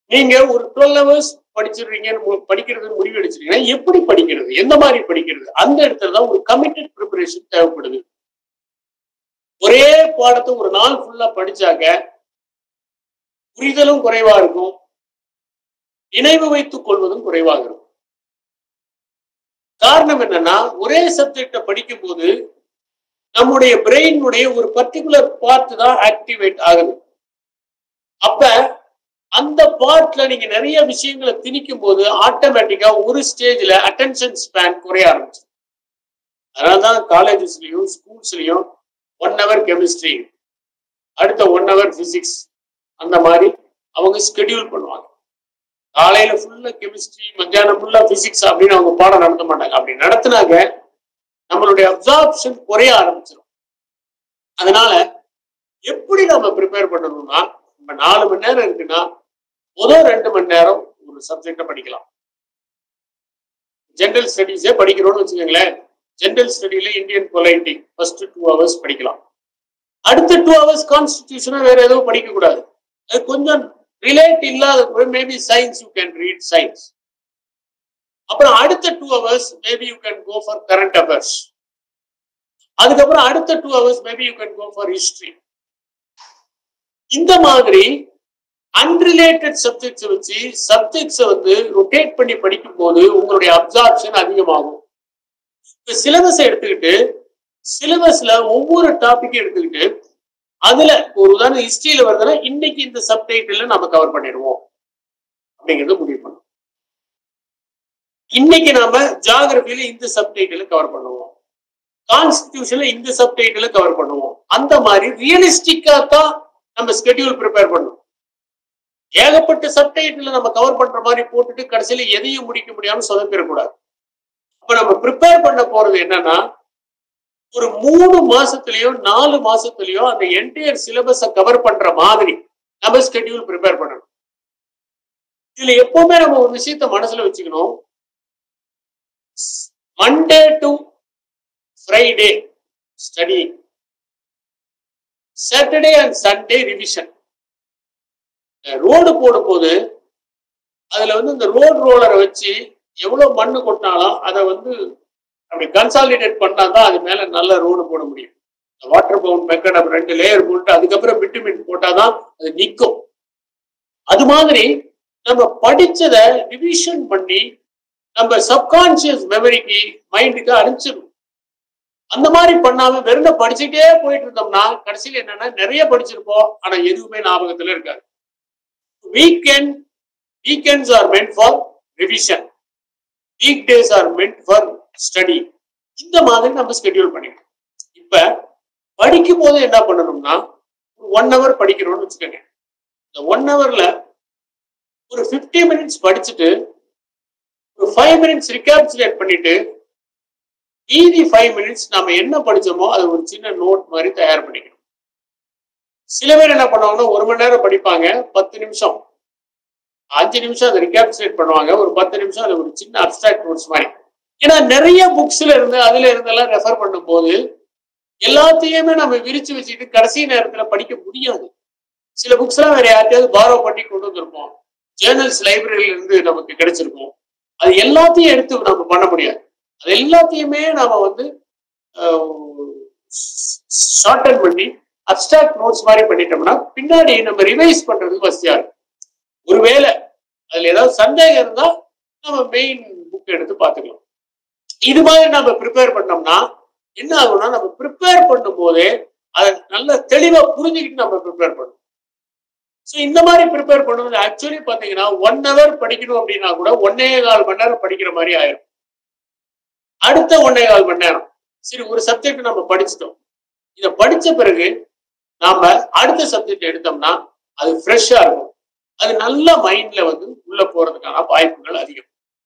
நீங்க ஒரு twelve hours படிச்சிடுறீங்க படிக்கிறது முடிவு எடுச்சிருக்கீங்கன்னா எப்படி படிக்கிறது எந்த மாதிரி படிக்கிறது அந்த இடத்துல தான் ஒரு கமிட்டட் ப்ரிப்பரேஷன் தேவைப்படுது ஒரே பாடத்தை ஒரு நாள் ஃபுல்லா படிச்சாக்க புரிதலும் குறைவா இருக்கும் நினைவு வைத்துக் கொள்வதும் குறைவாக இருக்கும் காரணம் என்னன்னா ஒரே சப்ஜெக்ட படிக்கும் போது நம்முடைய பிரெயினுடைய ஒரு பர்டிகுலர் பார்ட் தான் ஆக்டிவேட் ஆகுது அப்ப அந்த பார்ட்ல நீங்க நிறைய விஷயங்களை திணிக்கும் போது ஆட்டோமேட்டிக்கா ஒரு ஸ்டேஜ்ல அட்டென்ஷன் ஸ்பேன் குறைய ஆரம்பிச்சு அதனாலதான் காலேஜஸ்லயும் ஸ்கூல்ஸ்லயும் ஒன் ஹவர் கெமிஸ்ட்ரி அடுத்த ஒன் ஹவர் பிசிக்ஸ் அந்த மாதிரி அவங்க ஸ்கெடியூல் பண்ணுவாங்க காலையில ஃபுல்லா கெமிஸ்ட்ரி மத்தியானம் ஃபுல்லா பிசிக்ஸ் அப்படின்னு அவங்க பாடம் நடத்த மாட்டாங்க அப்படி நடத்தினாங்க நம்மளுடைய அப்சார்ப்ஷன் குறைய ஆரம்பிச்சிடும் அதனால எப்படி நம்ம ப்ரிப்பேர் பண்ணணும்னா நம்ம நாலு மணி நேரம் இருக்குன்னா முதல் ரெண்டு மணி நேரம் ஒரு சப்ஜெக்ட படிக்கலாம் ஜென்ரல் ஸ்டடீஸே படிக்கிறோம்னு வச்சுக்கோங்களேன் ஜென்ரல் ஸ்டடியில Indian polity first two hours படிக்கலாம் அடுத்த டூ ஹவர்ஸ் கான்ஸ்டிடியூஷனா வேற எதுவும் படிக்க கூடாது அது கொஞ்சம் ரிலேட் இல்லாத maybe science you can read science அப்புறம் அடுத்த two hours maybe you can go for current affairs அதுக்கப்புறம் அடுத்த two hours maybe you can go for history இந்த மாதிரி அன்ரிலேட்டட் சப்ஜெக்ட்ஸ் வச்சு சப்ஜெக்ட்ஸ் வந்து ரொட்டேட் பண்ணி படிக்கும் போது உங்களுடைய அப்சார்ப்ஷன் அதிகமாகும் இப்ப சிலபஸ் எடுத்துக்கிட்டு சிலபஸ்ல ஒவ்வொரு டாபிக் எடுத்துக்கிட்டு அதுல ஒரு உதாரணம் ஹிஸ்டரியில வருதுன்னா இன்னைக்கு இந்த சப்டைட்டில் நம்ம கவர் பண்ணிடுவோம் அப்படிங்கறது முடிவு பண்ணும் இன்னைக்கு நாம ஜாகிரபியில இந்த சப்டைட்டில் கவர் பண்ணுவோம் கான்ஸ்டிடியூஷன்ல இந்த சப்டைட்டில் கவர் பண்ணுவோம் அந்த மாதிரி ரியலிஸ்டிக்கா தான் நம்ம ஸ்கெடியூல் ப்ரிப்பேர் பண்ணும் ஏகப்பட்ட சப்டைட்டில் நம்ம கவர் பண்ற மாதிரி போட்டுட்டு கடைசியில எதையும் முடிக்க முடியாம சொதப்பிடக்கூடாது அப்ப நம்ம ப்ரிப்பேர் பண்ண போறது என்னன்னா ஒரு மூணு மாசத்துலயோ நாலு மாசத்துலயோ அந்த என்டையர் சிலபஸ கவர் பண்ற மாதிரி நம்ம ஸ்கெடியூல் ப்ரிப்பேர் பண்ணணும் இதுல எப்பவுமே நம்ம ஒரு விஷயத்த மனசுல வச்சுக்கணும் Monday to Friday study Saturday and Sunday revision ரோடு போடும் போது அதுல வந்து இந்த ரோடு ரோலரை வச்சு எவ்வளவு மண்ணு கொட்டினாலும் அதை வந்து அப்படி கன்சாலிடேட் பண்ணா தான் அது மேல நல்ல ரோடு போட முடியும் வாட்டர் பவுண்ட் மெக்கட் அப்படி ரெண்டு லேயர் போட்டு அதுக்கப்புறம் பிட்டுமின் போட்டாதான் அது நிற்கும் அது மாதிரி நம்ம படிச்சதை ரிவிஷன் பண்ணி நம்ம சப்கான்சியஸ் மெமரிக்கு மைண்டுக்கு அனுப்பிச்சிடணும் அந்த மாதிரி பண்ணாம வெறும் படிச்சுட்டே போயிட்டு இருந்தோம்னா கடைசியில் என்னன்னா நிறைய படிச்சிருப்போம் ஆனா எதுவுமே ஞாபகத்துல இருக்காது weekend weekends are meant for revision weekdays are meant for study இந்த மாதிரி நம்ம ஸ்கெடியூல் பண்ணிக்கணும் இப்ப படிக்கும் போது என்ன பண்ணணும்னா ஒன் ஹவர் படிக்கிறோம்னு வச்சுக்கோங்க இந்த ஒன் ஹவர்ல ஒரு ஃபிஃப்டி மினிட்ஸ் படிச்சுட்டு ஒரு ஃபைவ் மினிட்ஸ் ரிகாப்சுலேட் பண்ணிட்டு மீதி ஃபைவ் மினிட்ஸ் நம்ம என்ன படிச்சோமோ அது ஒரு சின்ன நோட் மாதிரி தயார் பண்ணிக்கணும் சில பேர் என்ன பண்ணுவாங்கன்னா ஒரு மணி நேரம் படிப்பாங்க பத்து நிமிஷம் அஞ்சு நிமிஷம் அதை ரிகாப்சுலேட் பண்ணுவாங்க ஒரு பத்து நிமிஷம் அது ஒரு சின்ன அப்டிராக்ட் நோட்ஸ் மாதிரி ஏன்னா நிறைய புக்ஸ்ல இருந்து அதுல இருந்தெல்லாம் ரெஃபர் பண்ணும்போது எல்லாத்தையுமே நம்ம விரிச்சு வச்சுட்டு கடைசி நேரத்துல படிக்க முடியாது சில புக்ஸ் எல்லாம் வேற யார்ட்டையாவது பாரோ பண்ணி கொண்டு வந்திருப்போம் ஜேர்னல்ஸ் லைப்ரரியில இருந்து நமக்கு கிடைச்சிருக்கும் அது எல்லாத்தையும் எடுத்து நம்ம பண்ண முடியாது அது எல்லாத்தையுமே நாம வந்து ஷார்டன் பண்ணி அப்டிராக்ட் நோட்ஸ் மாதிரி பண்ணிட்டோம்னா பின்னாடி நம்ம ரிவைஸ் பண்றதுக்கு வசதியா இருக்கும் ஒருவேளை அதுல ஏதாவது சந்தேகம் இருந்தா நம்ம மெயின் புக் எடுத்து பார்த்துக்கலாம் இது மாதிரி நம்ம ப்ரிப்பேர் பண்ணோம்னா என்ன ஆகும்னா நம்ம ப்ரிப்பேர் பண்ணும் போதே அதை நல்ல தெளிவா புரிஞ்சுக்கிட்டு நம்ம ப்ரிப்பேர் பண்ணணும் ஸோ இந்த மாதிரி ப்ரிப்பேர் பண்ணுறது ஆக்சுவலி பார்த்தீங்கன்னா ஒன் ஹவர் படிக்கணும் அப்படின்னா கூட ஒன்னே கால் மணி நேரம் படிக்கிற மாதிரி ஆயிரும் அடுத்த ஒன்னே கால் மணி நேரம் சரி ஒரு சப்ஜெக்ட் நம்ம படிச்சிட்டோம் இதை படிச்ச பிறகு நாம அடுத்த சப்ஜெக்ட் எடுத்தோம்னா அது ஃப்ரெஷ்ஷா இருக்கும் அது நல்ல மைண்ட்ல வந்து உள்ள போறதுக்கான வாய்ப்புகள் அதிகம்